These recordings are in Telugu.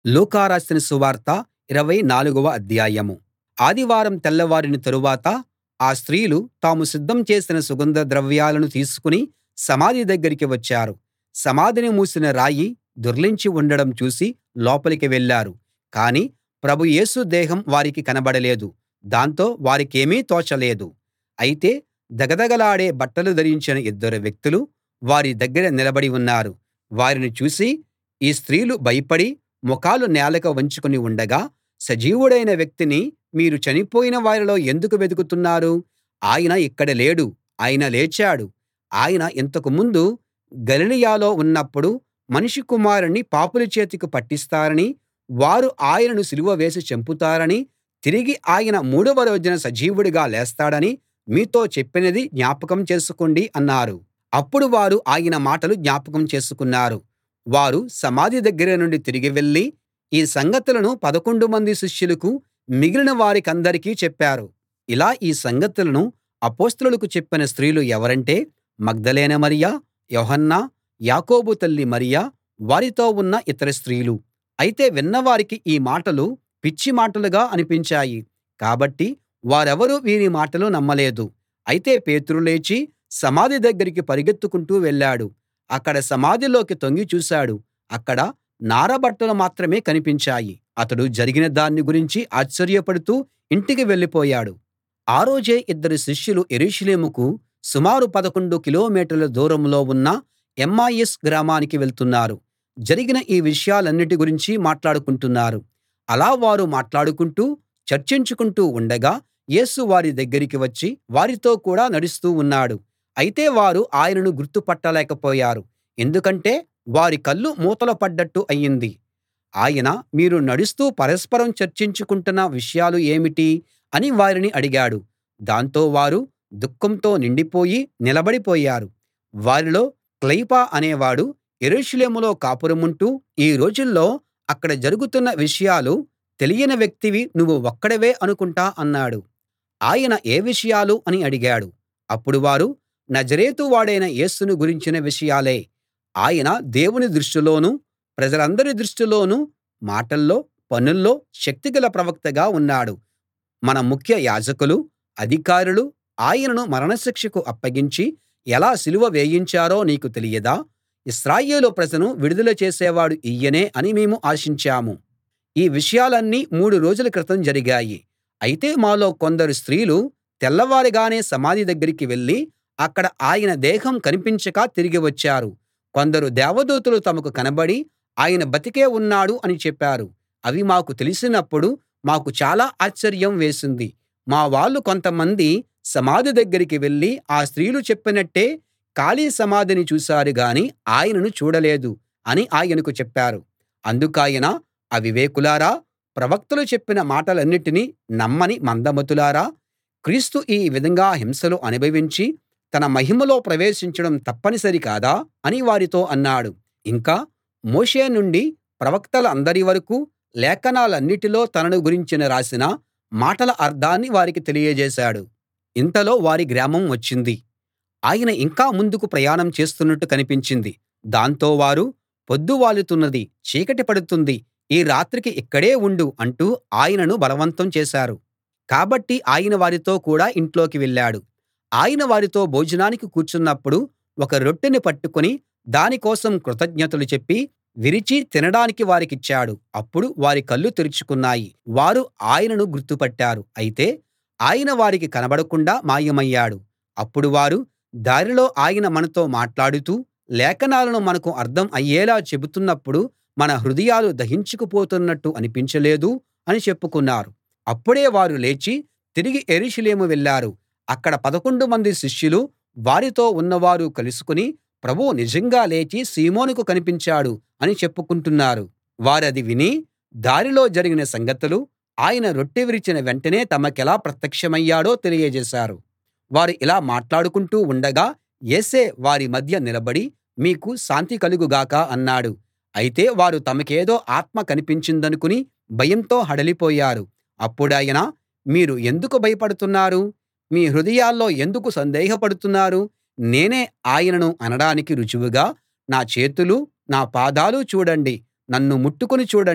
లూకా రాసిన సువార్త ఇరవై నాలుగవ అధ్యాయం ఆదివారం తెల్లవారిన తరువాత ఆ స్త్రీలు తాము సిద్ధం చేసిన సుగంధ ద్రవ్యాలను తీసుకుని సమాధి దగ్గరికి వచ్చారు సమాధిని మూసిన రాయి దొర్లించి ఉండడం చూసి లోపలికి వెళ్ళారు కానీ ప్రభు యేసు దేహం వారికి కనబడలేదు దాంతో వారికేమీ తోచలేదు అయితే ధగధగలాడే బట్టలు ధరించిన ఇద్దరు వ్యక్తులు వారి దగ్గర నిలబడి ఉన్నారు వారిని చూసి ఈ స్త్రీలు భయపడి ముఖాలు నేలకు వంచుకుని ఉండగా సజీవుడైన వ్యక్తిని మీరు చనిపోయిన వారిలో ఎందుకు వెదుకుతున్నారు ఆయన ఇక్కడ లేడు ఆయన లేచాడు ఆయన ఇంతకు ముందు గలిలయలో ఉన్నప్పుడు మనుష్య కుమారుణ్ణి పాపుల చేతికి పట్టిస్తారని వారు ఆయనను సిలువ వేసి చంపుతారని తిరిగి ఆయన మూడవ రోజున సజీవుడిగా లేస్తాడని మీతో చెప్పినది జ్ఞాపకం చేసుకోండి అన్నారు అప్పుడు వారు ఆయన మాటలు జ్ఞాపకం చేసుకున్నారు వారు సమాధి దగ్గర నుండి తిరిగి వెళ్ళి ఈ సంగతులను పదకొండు మంది శిష్యులకూ మిగిలిన వారికందరికీ చెప్పారు ఇలా ఈ సంగతులను అపొస్తలులకు చెప్పిన స్త్రీలు ఎవరంటే మగ్దలేన మరియ యోహన్నా యాకోబు తల్లి మరియ వారితో ఉన్న ఇతర స్త్రీలు అయితే విన్నవారికి ఈ మాటలు పిచ్చి మాటలుగా అనిపించాయి కాబట్టి వారెవరూ వీరి మాటలు నమ్మలేదు అయితే పేతురు లేచి సమాధి దగ్గరికి పరుగెత్తుకుంటూ వెళ్ళాడు అక్కడ సమాధిలోకి తొంగి చూశాడు అక్కడ నార బట్టలు మాత్రమే కనిపించాయి అతడు జరిగిన దాన్ని గురించి ఆశ్చర్యపడుతూ ఇంటికి వెళ్ళిపోయాడు ఆ రోజే ఇద్దరు శిష్యులు యెరూషలేముకు సుమారు పదకొండు కిలోమీటర్ల దూరంలో ఉన్న ఎమ్మాయిస్ గ్రామానికి వెళ్తున్నారు జరిగిన ఈ విషయాలన్నిటి గురించి మాట్లాడుకుంటున్నారు అలా వారు మాట్లాడుకుంటూ చర్చించుకుంటూ ఉండగా యేసు వారి దగ్గరికి వచ్చి వారితో కూడా నడుస్తూ ఉన్నాడు అయితే వారు ఆయనను గుర్తుపట్టలేకపోయారు ఎందుకంటే వారి కళ్ళు మూతలు పడ్డట్టు అయింది ఆయన మీరు నడుస్తూ పరస్పరం చర్చించుకుంటున్న విషయాలు ఏమిటి అని వారిని అడిగాడు దాంతో వారు దుఃఖంతో నిండిపోయి నిలబడిపోయారు వారిలో క్లెయొపా అనేవాడు యెరూషలేములో కాపురముంటూ ఈ రోజుల్లో అక్కడ జరుగుతున్న విషయాలు తెలియని వ్యక్తివి నువ్వు ఒక్కడివే అనుకుంటా అన్నాడు ఆయన ఏ విషయాలు అని అడిగాడు అప్పుడు వారు నజరేతు వాడైన యేసును గురించిన విషయాలే ఆయన దేవుని దృష్టిలోనూ ప్రజలందరి దృష్టిలోనూ మాటల్లో పనుల్లో శక్తిగల ప్రవక్తగా ఉన్నాడు మన ముఖ్య యాజకులు అధికారులు ఆయనను మరణశిక్షకు అప్పగించి ఎలా సిలువ వేయించారో నీకు తెలియదా ఇశ్రాయేలు ప్రజను విడుదల చేసేవాడు ఈయనే అని మేము ఆశించాము ఈ విషయాలన్నీ మూడు రోజుల క్రితం జరిగాయి అయితే మాలో కొందరు స్త్రీలు తెల్లవారగానే సమాధి దగ్గరికి వెళ్ళి అక్కడ ఆయన దేహం కనిపించక తిరిగి వచ్చారు కొందరు దేవదూతలు తమకు కనబడి ఆయన బతికే ఉన్నాడు అని చెప్పారు అవి మాకు తెలిసినప్పుడు మాకు చాలా ఆశ్చర్యం వేసింది మా వాళ్ళు కొంతమంది సమాధి దగ్గరికి వెళ్ళి ఆ స్త్రీలు చెప్పినట్టే ఖాళీ సమాధిని చూశారు గాని ఆయనను చూడలేదు అని ఆయనకు చెప్పారు అందుకాయన అవివేకులారా ప్రవక్తలు చెప్పిన మాటలన్నిటినీ నమ్మని మందమతులారా క్రీస్తు ఈ విధంగా హింసలు అనుభవించి తన మహిమలో ప్రవేశించడం తప్పనిసరి కాదా అని వారితో అన్నాడు ఇంకా మోషే నుండి ప్రవక్తలందరి వరకూ లేఖనాలన్నిటిలో తనను గురించి రాసిన మాటల అర్థాన్ని వారికి తెలియజేశాడు ఇంతలో వారి గ్రామం వచ్చింది ఆయన ఇంకా ముందుకు ప్రయాణం చేస్తున్నట్టు కనిపించింది దాంతో వారు పొద్దువాలుతున్నది చీకటి పడుతుంది ఈ రాత్రికి ఇక్కడే ఉండు అంటూ ఆయనను బలవంతం చేశారు కాబట్టి ఆయన వారితో కూడా ఇంట్లోకి వెళ్ళాడు ఆయన వారితో భోజనానికి కూర్చున్నప్పుడు ఒక రొట్టెని పట్టుకుని దాని కోసం కృతజ్ఞతలు చెప్పి విరిచి తినడానికి వారికిచ్చాడు అప్పుడు వారి కళ్ళు తెరుచుకున్నాయి వారు ఆయనను గుర్తుపట్టారు అయితే ఆయన వారికి కనబడకుండా మాయమయ్యాడు అప్పుడు వారు దారిలో ఆయన మనతో మాట్లాడుతూ లేఖనాలను మనకు అర్థం అయ్యేలా చెబుతున్నప్పుడు మన హృదయాలు దహించుకుపోతున్నట్టు అనిపించలేదు అని చెప్పుకున్నారు అప్పుడే వారు లేచి తిరిగి యెరూషలేము వెళ్ళారు అక్కడ పదకొండు మంది శిష్యులు వారితో ఉన్నవారు కలుసుకుని ప్రభువు నిజంగా లేచి సీమోనుకు కనిపించాడు అని చెప్పుకుంటున్నారు వారది విని దారిలో జరిగిన సంగతులు ఆయన రొట్టె విరిచిన వెంటనే తమకెలా ప్రత్యక్షమయ్యాడో తెలియజేశారు వారు ఇలా మాట్లాడుకుంటూ ఉండగా యేసే వారి మధ్య నిలబడి మీకు శాంతి కలుగు గాక అన్నాడు అయితే వారు తమకేదో ఆత్మ కనిపించిందనుకుని భయంతో హడలిపోయారు అప్పుడాయన మీరు ఎందుకు భయపడుతున్నారు మీ హృదయాల్లో ఎందుకు సందేహపడుతున్నారు నేనే ఆయనను అనడానికి రుజువుగా నా చేతులు నా పాదాలు చూడండి నన్ను ముట్టుకుని చూడండి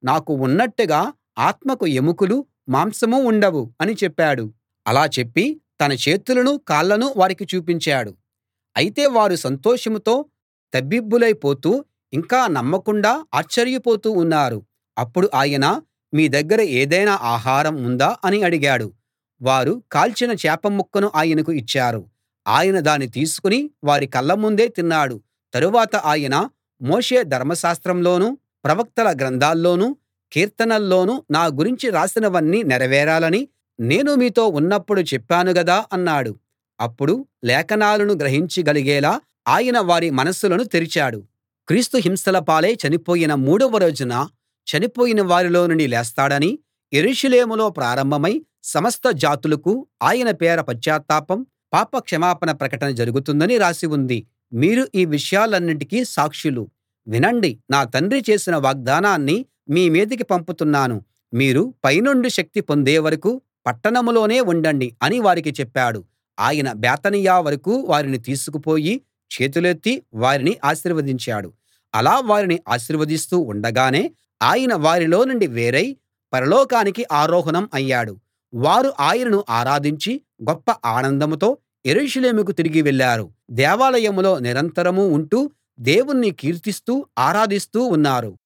నాకు ఉన్నట్టుగా ఆత్మకు ఎముకలూ మాంసమూ ఉండవు అని చెప్పాడు అలా చెప్పి తన చేతులనూ కాళ్ళనూ వారికి చూపించాడు అయితే వారు సంతోషంతో తబ్బిబ్బులై పోతూ ఇంకా నమ్మకుండా ఆశ్చర్యపోతూ ఉన్నారు అప్పుడు ఆయన మీ దగ్గర ఏదైనా ఆహారం ఉందా అని అడిగాడు వారు కాల్చిన చేప ముక్కను ఆయనకు ఇచ్చారు ఆయన దాన్ని తీసుకుని వారి కళ్ళ ముందే తిన్నాడు తరువాత ఆయన మోషే ధర్మశాస్త్రంలోనూ ప్రవక్తల గ్రంథాల్లోనూ కీర్తనల్లోనూ నా గురించి రాసినవన్నీ నెరవేరాలని నేను మీతో ఉన్నప్పుడు చెప్పాను గదా అన్నాడు అప్పుడు లేఖనాలను గ్రహించగలిగేలా ఆయన వారి మనసులను తెరిచాడు క్రీస్తు హింసల పాలై చనిపోయిన మూడవ రోజున చనిపోయిన వారిలో నుండి లేస్తాడని యెరూషలేములో ప్రారంభమై సమస్త జాతులకూ ఆయన పేర పశ్చాత్తాపం పాప క్షమాపణ ప్రకటన జరుగుతుందని రాసి ఉంది మీరు ఈ విషయాలన్నిటికీ సాక్షులు వినండి నా తండ్రి చేసిన వాగ్దానాన్ని మీ మీదికి పంపుతున్నాను మీరు పైనుండి శక్తి పొందే వరకూ పట్టణంలోనే ఉండండి అని వారికి చెప్పాడు ఆయన బేతనియ వరకూ వారిని తీసుకుపోయి చేతులెత్తి వారిని ఆశీర్వదించాడు అలా వారిని ఆశీర్వదిస్తూ ఉండగానే ఆయన వారిలో నుండి వేరై పరలోకానికి ఆరోహణం అయ్యాడు వారు ఆయనను ఆరాధించి గొప్ప ఆనందంతో యెరూషలేముకు తిరిగి వెళ్ళారు దేవాలయంలో నిరంతరం ఉంటూ దేవుణ్ణి కీర్తిస్తూ ఆరాధిస్తూ ఉన్నారు